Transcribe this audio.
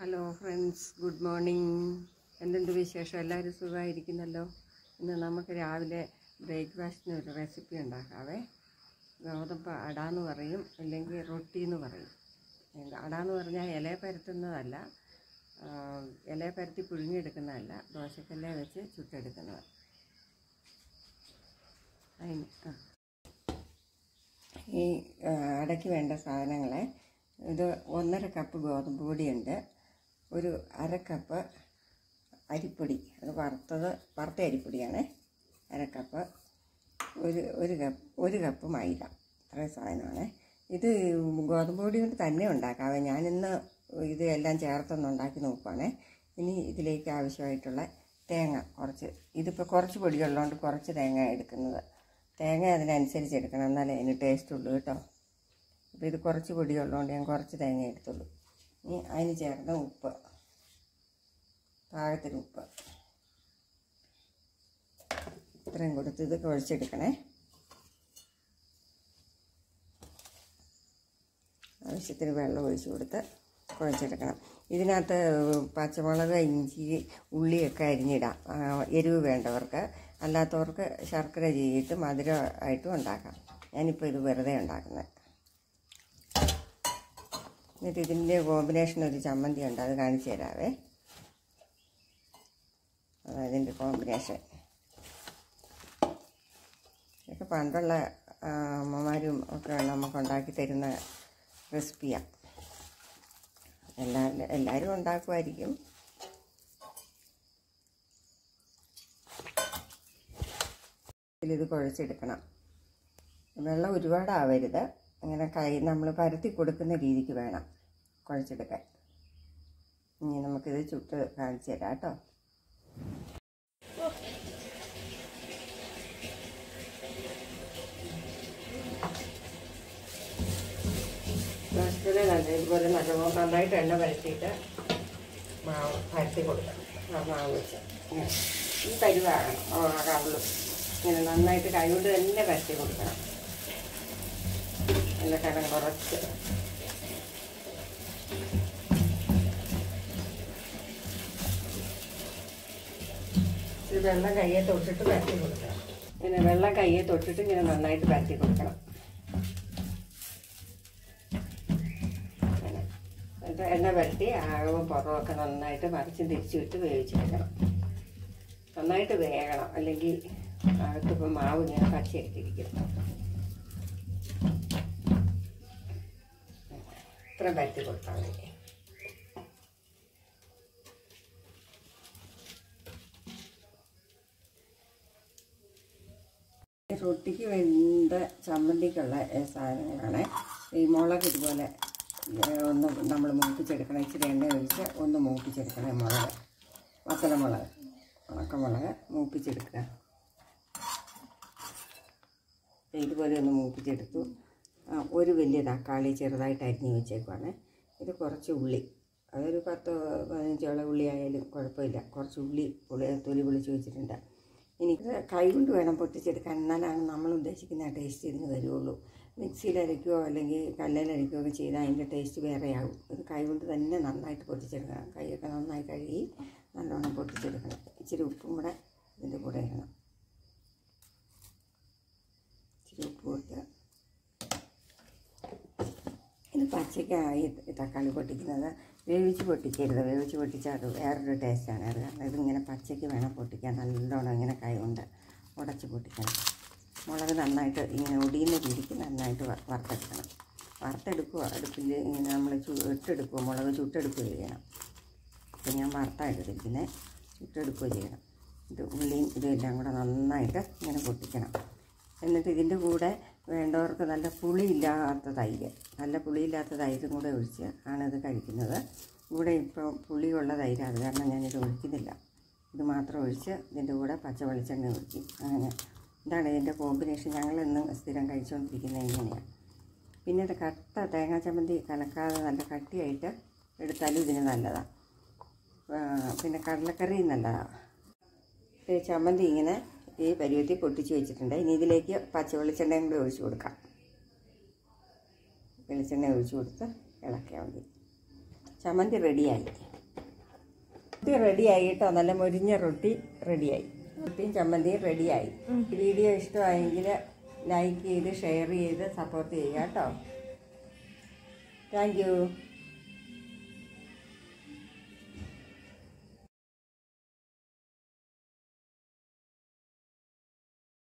Hello friends good morning എന്തുണ്ട് വിശേഷം എല്ലാവരും സുഖമായിരിക്കുന്നല്ലോ ഇന്ന് നമുക്ക് രാവിലെ ബ്രേക്ക്ഫാസ്റ്റിന് ഒരു റെസിപ്പി ഉണ്ടാക്കാവേ ഗോതമ്പ് അടാന്ന് പറയും അല്ലെങ്കിൽ റൊട്ടി എന്ന് പറയും എന്താ അടാന്ന് പറഞ്ഞാൽ ഇല പരത്തുന്നതല്ല ആ, ഇല പരത്തി പുഴുങ്ങിയെടുക്കുന്നതല്ല ദോശക്കല്ലേ വെച്ച് ചുട്ടെടുക്കുന്നത് അതിന് ആ ഈ ആ, അടയ്ക്ക് വേണ്ട സാധനങ്ങളെ ഇത് ഒന്നര കപ്പ് ഗോതമ്പ് പൊടിയുണ്ട് ഒരു അര കപ്പ് അരിപ്പൊടി അത് വറുത്തത് വറുത്ത അരിപ്പൊടിയാണ് അര കപ്പ് ഒരു ഒരു കപ്പ് ഒരു കപ്പ് മൈദ അത്രയും സാധനമാണ് ഇത് ഗോതമ്പ് പൊടി കൊണ്ട് തന്നെ ഉണ്ടാക്കാവേ ഞാനിന്ന് ഇത് എല്ലാം ചേർത്തൊന്ന് ഉണ്ടാക്കി നോക്കുവാണേ ഇനി ഇതിലേക്ക് ആവശ്യമായിട്ടുള്ള തേങ്ങ കുറച്ച് ഇതിപ്പോൾ കുറച്ച് പൊടിയുള്ളതുകൊണ്ട് കുറച്ച് തേങ്ങ എടുക്കുന്നത് തേങ്ങ അതിനനുസരിച്ച് എടുക്കണം എന്നാലേ അതിന് ടേസ്റ്റ് ഉള്ളൂ കേട്ടോ അപ്പോൾ ഇത് കുറച്ച് പൊടിയുള്ളതുകൊണ്ട് ഞാൻ കുറച്ച് തേങ്ങ എടുത്തുള്ളൂ ഇനി അതിന് ചേർന്ന ഉപ്പ് പാകത്തിന് ഉപ്പ് ഇത്രയും കൊടുത്ത് ഇത് കുഴച്ചെടുക്കണേ ആവശ്യത്തിന് വെള്ളം ഒഴിച്ച് കൊടുത്ത് കുഴച്ചെടുക്കണം ഇതിനകത്ത് പച്ചമുളക് ഇഞ്ചി ഉള്ളിയൊക്കെ അരിഞ്ഞിടാം ആ, എരിവ് വേണ്ടവർക്ക് അല്ലാത്തവർക്ക് ശർക്കര ചെയ്തിട്ട് മധുരമായിട്ടും ഉണ്ടാക്കാം ഞാനിപ്പോൾ ഇത് വെറുതെ ഉണ്ടാക്കുന്നത് എന്നിട്ട് ഇതിൻ്റെ കോമ്പിനേഷൻ ഒരു ചമ്മന്തി ഉണ്ട് അത് കാണിച്ചു തരാവേ അതാണ് ഇതിൻ്റെ കോമ്പിനേഷൻ ഇതൊക്കെ പണ്ടുള്ള ആ, അമ്മമാരും ഒക്കെ നമുക്ക് ഉണ്ടാക്കി തരുന്ന റെസിപ്പിയാണ് എല്ലാ എല്ലാവരും ഉണ്ടാക്കുമായിരിക്കും ഇതിലിത് കുഴച്ചെടുക്കണം വെള്ളം ഒരുപാടാവരുത് അങ്ങനെ കൈ നമ്മൾ പരത്തി കൊടുക്കുന്ന രീതിക്ക് വേണം കുഴച്ചെടുക്കാൻ ഇനി നമുക്കിത് ചുട്ട് കാണിച്ചു തരാം കേട്ടോ ദോശക്കല്ല് നല്ല ഇതുപോലെ നല്ലോണം നന്നായിട്ട് എണ്ണ പരത്തിയിട്ട് മാവ് പരത്തി കൊടുക്കണം ആ മാവ് വെച്ച് ഇങ്ങനെ ഈ പരിവാകണം ആകാവുള്ളൂ ഇങ്ങനെ നന്നായിട്ട് കൈകൊണ്ട് തന്നെ പരത്തി കൊടുക്കണം നല്ല കനം കുറച്ച് ഇത് വെള്ളം കയ്യെ തൊട്ടിട്ട് പരത്തി കൊടുക്കണം ഇങ്ങനെ വെള്ളം കയ്യെ തൊട്ടിട്ട് ഇങ്ങനെ നന്നായിട്ട് പരത്തി കൊടുക്കണം അങ്ങനെ. എന്നിട്ട് എണ്ണ പരത്തി ആഴവും പുറമൊക്കെ നന്നായിട്ട് മറിച്ചും തിരിച്ചു വിട്ട് വേവിച്ചെടുക്കണം നന്നായിട്ട് വേകണം അല്ലെങ്കിൽ അകത്തിപ്പോൾ മാവ് ഇങ്ങനെ പച്ചയെടുത്തിരിക്കും ഇത്ര പരത്തി കൊടുത്താൽ മതി ഈ റൊട്ടിക്ക് വേണ്ട ചമ്മന്തിക്കുള്ള ഏ, സാധനങ്ങളാണ് ഈ മുളക് ഇതുപോലെ ഏ, ഒന്ന് നമ്മൾ മൂപ്പിച്ചെടുക്കണം ഇച്ചിരി എണ്ണ ഒഴിച്ച് ഒന്ന് മൂപ്പിച്ചെടുക്കണം മുളക് വത്തലമുളക് ഉണക്കമുളക് മൂപ്പിച്ചെടുക്കുക ഇതുപോലെ ഒന്ന് മൂപ്പിച്ചെടുത്തു ആ, ഒരു വലിയ തക്കാളി ചെറുതായിട്ട് അരിഞ്ഞ് വെച്ചേക്കുവാണ് ഇത് കുറച്ച് ഉള്ളി അതൊരു പത്തോ പതിനഞ്ചോളം ഉള്ളി ആയാലും കുഴപ്പമില്ല കുറച്ച് ഉള്ളി പുളി തൊലി പൊളിച്ച് വെച്ചിട്ടുണ്ട് എനിക്ക് കൈ കൊണ്ട് വേണം പൊട്ടിച്ചെടുക്കാൻ എന്നാലാണ് നമ്മൾ ഉദ്ദേശിക്കുന്ന ടേസ്റ്റ് ഇതിന് വരുള്ളൂ മിക്സിയിൽ അരയ്ക്കുകയോ അല്ലെങ്കിൽ കല്ലിൽ അരയ്ക്കുകയോ ഒക്കെ ചെയ്താൽ അതിൻ്റെ ടേസ്റ്റ് വേറെയാകും ഇത് കൈ കൊണ്ട് തന്നെ നന്നായിട്ട് പൊട്ടിച്ചെടുക്കണം കൈയൊക്കെ നന്നായി കഴുകി നല്ലോണം പൊട്ടിച്ചെടുക്കണം ഇച്ചിരി ഉപ്പും കൂടെ ഇതിൻ്റെ കൂടെ ഇടണം ഇച്ചിരി ഉപ്പ് കൊടുക്കുക ഇത് പച്ചയ്ക്കായി തക്കാളി പൊട്ടിക്കുന്നത് വേവിച്ച് പൊട്ടിക്കരുത് വേവിച്ച് പൊട്ടിച്ചാൽ അത് വേറൊരു ടേസ്റ്റാണ് അത് കാരണം ഇതിങ്ങനെ പച്ചയ്ക്ക് വേണം പൊട്ടിക്കാൻ നല്ലോണം ഇങ്ങനെ കൈ കൊണ്ട് ഉടച്ച് പൊട്ടിക്കണം മുളക് നന്നായിട്ട് ഇങ്ങനെ ഒടിയുന്ന രീതിക്ക് നന്നായിട്ട് വ- വറുത്തെടുക്കണം വറുത്തെടുക്കുക അടുപ്പിൽ ഇങ്ങനെ നമ്മൾ ചുട്ടെടുക്കുക മുളക് ചുട്ടെടുക്കുക ചെയ്യണം ഇപ്പം ഞാൻ വറുത്താണ് എടുത്തിരിക്കുന്നത് ചുട്ടെടുക്കുക ചെയ്യണം ഇത് ഉള്ളിയും ഇതും എല്ലാം കൂടെ നന്നായിട്ട് ഇങ്ങനെ പൊട്ടിക്കണം എന്നിട്ട് ഇതിൻ്റെ കൂടെ വേണ്ടവർക്ക് നല്ല പുളിയില്ലാത്ത തൈര് നല്ല പുളിയില്ലാത്ത തൈരും കൂടെ ഒഴിച്ച് ആണ് ഇത് കഴിക്കുന്നത് ഇവിടെ ഇപ്പോൾ പുളിയുള്ള തൈര് അത് കാരണം ഞാനിത് ഒഴിക്കുന്നില്ല ഇത് മാത്രം ഒഴിച്ച് ഇതിൻ്റെ കൂടെ പച്ച വെളിച്ചെണ്ണ ഒഴിക്കും അങ്ങനെ ഇതാണ് ഇതിൻ്റെ കോമ്പിനേഷൻ ഞങ്ങൾ ഇന്നും സ്ഥിരം കഴിച്ചുകൊണ്ടിരിക്കുന്നത് ഇങ്ങനെയാണ് പിന്നെ ഇത് കട്ട തേങ്ങാ ചമ്മന്തി കലക്കാതെ നല്ല കട്ടിയായിട്ട് എടുത്താലും ഇതിന് നല്ലതാണ് പിന്നെ കടലക്കറി നല്ലതാണ് ഈ ചമ്മന്തി ഇങ്ങനെ ഈ പരുവത്തിൽ പൊട്ടിച്ച് വെച്ചിട്ടുണ്ട് ഇനി ഇതിലേക്ക് പച്ച വെളിച്ചെണ്ണയും കൂടി ഒഴിച്ചു കൊടുക്കാം വെളിച്ചെണ്ണ ഒഴിച്ചു കൊടുത്ത് ഇളക്കിയാൽ മതി ചമ്മന്തി റെഡിയായി റൊട്ടി റെഡിയായി കേട്ടോ നല്ല മൊരിഞ്ഞ റൊട്ടി റെഡിയായി റൊട്ടിയും ചമ്മന്തിയും റെഡിയായി വീഡിയോ ഇഷ്ടമായെങ്കിൽ ലൈക്ക് ചെയ്ത് ഷെയർ ചെയ്ത് സപ്പോർട്ട് ചെയ്യുക കേട്ടോ താങ്ക് യു